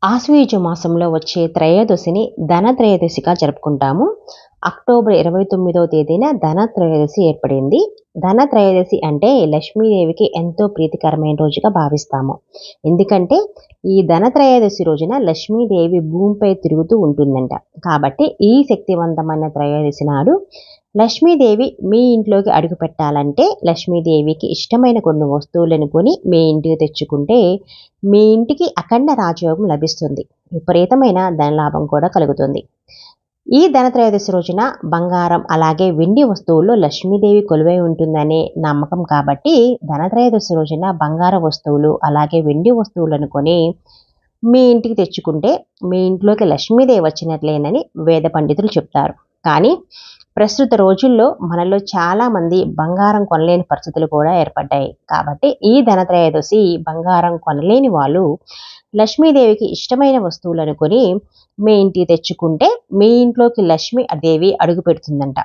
ఆశ్వయుజ మాసంలో వచ్చే త్రయోదశిని ధనత్రయోదశిగా జరుపుకుంటాము అక్టోబర్ ఇరవై తొమ్మిదవ తేదీన ధనత్రయోదశి ఏర్పడింది ధనత్రయోదశి అంటే లక్ష్మీదేవికి ఎంతో ప్రీతికరమైన రోజుగా భావిస్తాము ఎందుకంటే ఈ ధనత్రయోదశి రోజున లక్ష్మీదేవి భూమిపై తిరుగుతూ ఉంటుందంట కాబట్టి ఈ శక్తివంతమైన త్రయోదశి నాడు లక్ష్మీదేవి మీ ఇంట్లోకి అడుగు పెట్టాలంటే లక్ష్మీదేవికి ఇష్టమైన కొన్ని వస్తువులను కొని మీ ఇంటికి తెచ్చుకుంటే మీ ఇంటికి అఖండ రాజయోగం లభిస్తుంది విపరీతమైన ధనలాభం కూడా కలుగుతుంది ఈ ధనత్రయోదశి రోజున బంగారం అలాగే వెండి వస్తువుల్లో లక్ష్మీదేవి కొలువై ఉంటుందనే నమ్మకం కాబట్టి ధనత్రయోదశి రోజున బంగార వస్తువులు అలాగే వెండి వస్తువులను కొని మీ ఇంటికి తెచ్చుకుంటే మీ ఇంట్లోకి లక్ష్మీదేవి వచ్చినట్లేనని వేద పండితులు చెప్తారు కానీ ప్రస్తుత రోజుల్లో మనలో చాలా మంది బంగారం కొనలేని పరిస్థితులు కూడా ఏర్పడ్డాయి కాబట్టి ఈ ధనత్రయోదశి బంగారం కొనలేని వాళ్ళు లక్ష్మీదేవికి ఇష్టమైన వస్తువులను కొని మీ ఇంటికి తెచ్చుకుంటే మీ ఇంట్లోకి లక్ష్మీ దేవి అడుగు పెడుతుందంట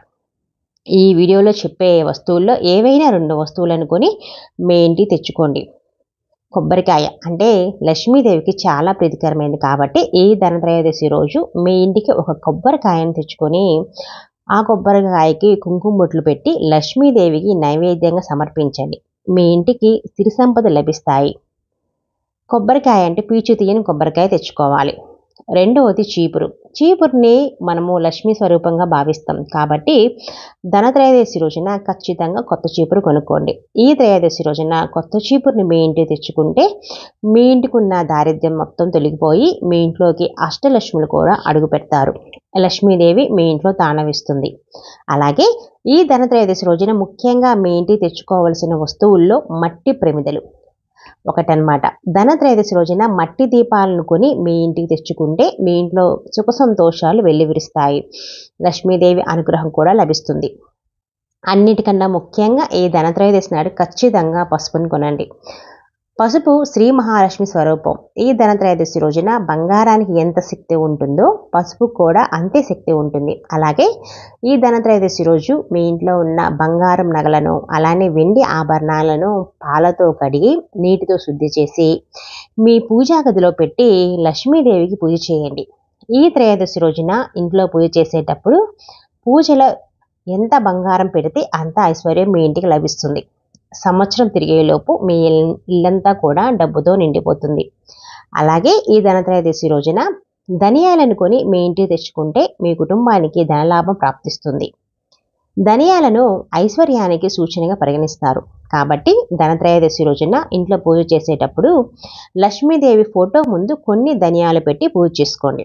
ఈ వీడియోలో చెప్పే వస్తువుల్లో ఏవైనా రెండు వస్తువులను కొని మీ ఇంటికి తెచ్చుకోండి కొబ్బరికాయ అంటే లక్ష్మీదేవికి చాలా ప్రీతికరమైనది కాబట్టి ఈ ధనత్రయోదశి రోజు మీ ఇంటికి ఒక కొబ్బరికాయను తెచ్చుకొని ఆ కొబ్బరికాయకి కుంకుమ బొట్లు పెట్టి లక్ష్మీదేవికి నైవేద్యంగా సమర్పించండి మీ ఇంటికి సిరి సంపద లభిస్తాయి కొబ్బరికాయ అంటే పీచు తీయని కొబ్బరికాయ తెచ్చుకోవాలి రెండవది చీపురు చీపురుని మనము లక్ష్మీ స్వరూపంగా భావిస్తాం కాబట్టి ధనత్రయోదశి రోజున ఖచ్చితంగా కొత్త చీపురు కొనుక్కోండి ఈ త్రయోదశి రోజున కొత్త చీపురుని మీ ఇంటికి తెచ్చుకుంటే మీ ఇంటికి ఉన్న దారిద్ర్యం మొత్తం తొలగిపోయి మీ ఇంట్లోకి అష్టలక్ష్ములు కూడా అడుగు పెడతారు లక్ష్మీదేవి మీ ఇంట్లో తానవిస్తుంది అలాగే ఈ ధనత్రయోదశి రోజున ముఖ్యంగా మీ ఇంటికి తెచ్చుకోవలసిన వస్తువుల్లో మట్టి ప్రమిదలు ఒకటనమాట ధనత్రయోదశి రోజున మట్టి దీపాలను కొని మీ ఇంటికి తెచ్చుకుంటే మీ ఇంట్లో సుఖ సంతోషాలు వెల్లివిరుస్తాయి లక్ష్మీదేవి అనుగ్రహం కూడా లభిస్తుంది అన్నిటికన్నా ముఖ్యంగా ఈ ధనత్రయోదశి నాడు ఖచ్చితంగా పసుపుని కొనండి పసుపు శ్రీ మహాలక్ష్మి స్వరూపం ఈ ధనత్రయోదశి రోజున బంగారానికి ఎంత శక్తి ఉంటుందో పసుపు కూడా అంతే శక్తి ఉంటుంది అలాగే ఈ ధనత్రయోదశి రోజు మీ ఇంట్లో ఉన్న బంగారం నగలను అలానే వెండి ఆభరణాలను పాలతో కడిగి నీటితో శుద్ధి చేసి మీ పూజా గదిలో పెట్టి లక్ష్మీదేవికి పూజ చేయండి ఈ త్రయోదశి రోజున ఇంట్లో పూజ చేసేటప్పుడు పూజలో ఎంత బంగారం పెడితే అంత ఐశ్వర్యం మీ ఇంటికి లభిస్తుంది సంవత్సరం తిరిగేలోపు మీ ఇల్లంతా కూడా డబ్బుతో నిండిపోతుంది అలాగే ఈ ధనత్రయోదశి రోజున ధనియాలను కొని మీ ఇంటికి తెచ్చుకుంటే మీ కుటుంబానికి ధనలాభం ప్రాప్తిస్తుంది ధనియాలను ఐశ్వర్యానికి సూచనగా పరిగణిస్తారు కాబట్టి ధనత్రయోదశి రోజున ఇంట్లో పూజ చేసేటప్పుడు లక్ష్మీదేవి ఫోటో ముందు కొన్ని ధనియాలు పెట్టి పూజ చేసుకోండి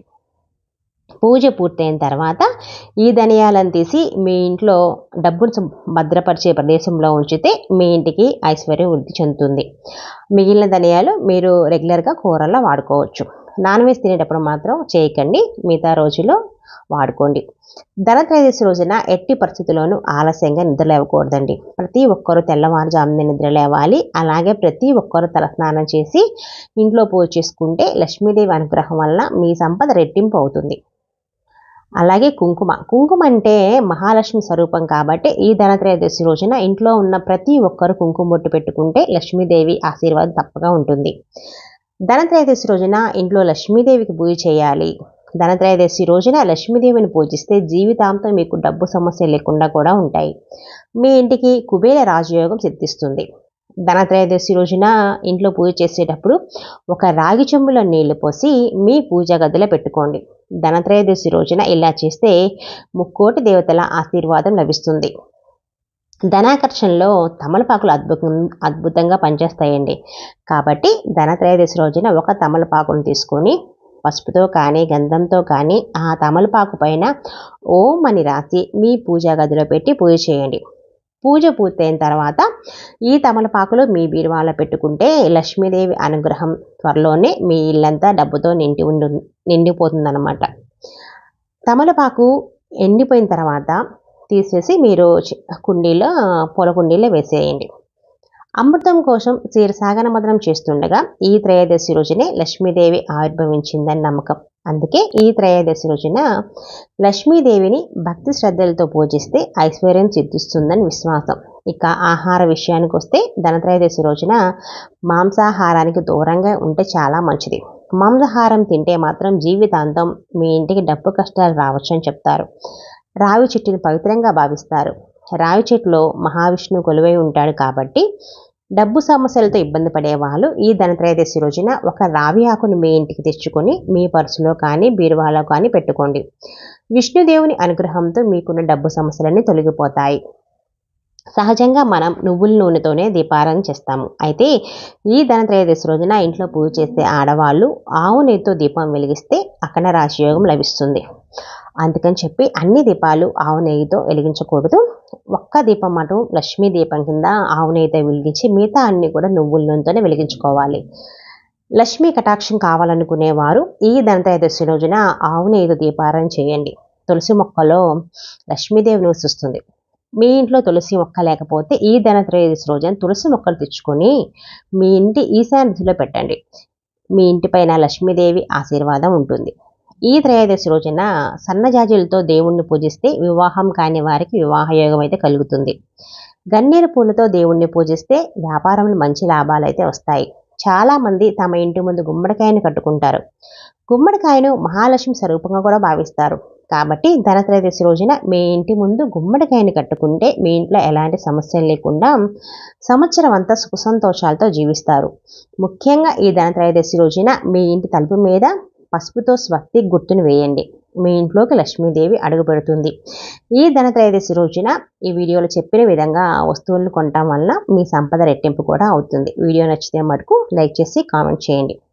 పూజ పూర్తయిన తర్వాత ఈ ధనియాలను తీసి మీ ఇంట్లో డబ్బును భద్రపరిచే ప్రదేశంలో ఉంచితే మీ ఇంటికి ఐశ్వర్యం వృద్ధి చెందుతుంది మిగిలిన ధనియాలు మీరు రెగ్యులర్గా కూరల్లో వాడుకోవచ్చు నాన్ వెజ్ తినేటప్పుడు మాత్రం చేయకండి మిగతా రోజుల్లో వాడుకోండి ధనత్రయోదశి రోజున ఎట్టి పరిస్థితుల్లోనూ ఆలస్యంగా నిద్ర లేవకూడదండి ప్రతి ఒక్కరూ తెల్లవారుజామున నిద్ర లేవాలి అలాగే ప్రతి ఒక్కరూ తలస్నానం చేసి ఇంట్లో పూజ చేసుకుంటే లక్ష్మీదేవి అనుగ్రహం వల్ల మీ సంపద రెట్టింపు అవుతుంది అలాగే కుంకుమ కుంకుమ అంటే మహాలక్ష్మి స్వరూపం కాబట్టి ఈ ధనత్రయోదశి రోజున ఇంట్లో ఉన్న ప్రతి ఒక్కరు కుంకుమ బొట్టు పెట్టుకుంటే లక్ష్మీదేవి ఆశీర్వాదం తప్పగా ఉంటుంది ధనత్రయోదశి రోజున ఇంట్లో లక్ష్మీదేవికి పూజ చేయాలి ధనత్రయోదశి రోజున లక్ష్మీదేవిని పూజిస్తే జీవితాంతం మీకు డబ్బు సమస్య లేకుండా కూడా ఉంటాయి మీ ఇంటికి కుబేర రాజయోగం సిద్ధిస్తుంది ధనత్రయోదశి రోజున ఇంట్లో పూజ చేసేటప్పుడు ఒక రాగి చెంబులో నీళ్లు పోసి మీ పూజా గదిలో పెట్టుకోండి ధనత్రయోదశి రోజున ఇలా చేస్తే ముక్కోటి దేవతల ఆశీర్వాదం లభిస్తుంది ధనాకర్షణలో తమలపాకులు అద్భుతం అద్భుతంగా పనిచేస్తాయండి కాబట్టి ధనత్రయోదశి రోజున ఒక తమలపాకును తీసుకొని పసుపుతో కానీ గంధంతో కానీ ఆ తమలపాకు పైన ఓం అని రాసి మీ పూజా గదిలో పెట్టి పూజ చేయండి పూజ పూర్తయిన తర్వాత ఈ తమలపాకులు మీ బీరువాలో పెట్టుకుంటే లక్ష్మీదేవి అనుగ్రహం త్వరలోనే మీ ఇల్లంతా డబ్బుతో నిండి ఉండు నిండిపోతుందన్నమాట తమలపాకు ఎండిపోయిన తర్వాత తీసేసి మీరు కుండీలో పూల కుండీలో వేసేయండి అమృతం కోసం క్షీరసాగర మదనం చేస్తుండగా ఈ త్రయోదశి రోజునే లక్ష్మీదేవి ఆవిర్భవించిందని నమ్మకం అందుకే ఈ త్రయోదశి రోజున లక్ష్మీదేవిని భక్తి శ్రద్ధలతో పూజిస్తే ఐశ్వర్యం సిద్ధిస్తుందని విశ్వాసం ఇక ఆహార విషయానికి వస్తే ధనత్రయోదశి రోజున మాంసాహారానికి దూరంగా ఉంటే చాలా మంచిది మాంసాహారం తింటే మాత్రం జీవితాంతం మీ ఇంటికి డబ్బు కష్టాలు రావచ్చు అని చెప్తారు రావి చెట్టుని పవిత్రంగా భావిస్తారు రావి చెట్టులో మహావిష్ణువు కొలువై ఉంటాడు కాబట్టి డబ్బు సమస్యలతో ఇబ్బంది పడే వాళ్ళు ఈ ధనత్రయోదశి రోజున ఒక రావి ఆకుని మీ ఇంటికి తెచ్చుకొని మీ పర్సులో కానీ బీరువాలో కానీ పెట్టుకోండి విష్ణుదేవుని అనుగ్రహంతో మీకున్న డబ్బు సమస్యలన్నీ తొలగిపోతాయి సహజంగా మనం నువ్వుల నూనెతోనే దీపారాధన చేస్తాము అయితే ఈ ధనత్రయోదశి రోజున ఇంట్లో పూజ చేసే ఆడవాళ్ళు ఆవు నెయ్యితో దీపం వెలిగిస్తే అఖండ రాశియోగం లభిస్తుంది అందుకని చెప్పి అన్ని దీపాలు ఆవు నెయ్యితో వెలిగించకూడదు ఒక్క దీపం మటు లక్ష్మీ దీపం కింద ఆవు నెయ్యితో వెలిగించి మిగతా అన్ని కూడా నువ్వుల నూనెతోనే వెలిగించుకోవాలి లక్ష్మీ కటాక్షం కావాలనుకునేవారు ఈ ధనత్రయోదశి రోజున ఆవు నెయ్యితో దీపారాధన చేయండి తులసి మొక్కలో లక్ష్మీదేవి నివసిస్తుంది మీ ఇంట్లో తులసి మొక్క లేకపోతే ఈ ధనత్రయోదశి రోజున తులసి మొక్కలు తెచ్చుకొని మీ ఇంటి ఈశాన్య దిశలో పెట్టండి మీ ఇంటిపైన లక్ష్మీదేవి ఆశీర్వాదం ఉంటుంది ఈ త్రయోదశి రోజున సన్నజాజులతో దేవుణ్ణి పూజిస్తే వివాహం కాని వారికి వివాహ యోగం అయితే కలుగుతుంది గన్నేరు పూలతో దేవుణ్ణి పూజిస్తే వ్యాపారంలో మంచి లాభాలు అయితే వస్తాయి చాలా మంది తమ ఇంటి ముందు గుమ్మడికాయను కట్టుకుంటారు గుమ్మడికాయను మహాలక్ష్మి స్వరూపంగా కూడా భావిస్తారు కాబట్టి ధనత్రయోదశి రోజున మీ ఇంటి ముందు గుమ్మడికాయని కట్టుకుంటే మీ ఇంట్లో ఎలాంటి సమస్యలు లేకుండా సంవత్సరం అంతా సుఖ సంతోషాలతో జీవిస్తారు ముఖ్యంగా ఈ ధనత్రయోదశి రోజున మీ ఇంటి తలుపు మీద పసుపుతో స్వస్తి గుర్తును వేయండి మీ ఇంట్లోకి లక్ష్మీదేవి అడుగు పెడుతుంది ఈ ధనత్రయోదశి రోజున ఈ వీడియోలో చెప్పిన విధంగా వస్తువులను కొనటం వలన మీ సంపద రెట్టింపు కూడా అవుతుంది వీడియో నచ్చితే మటుకు లైక్ చేసి కామెంట్ చేయండి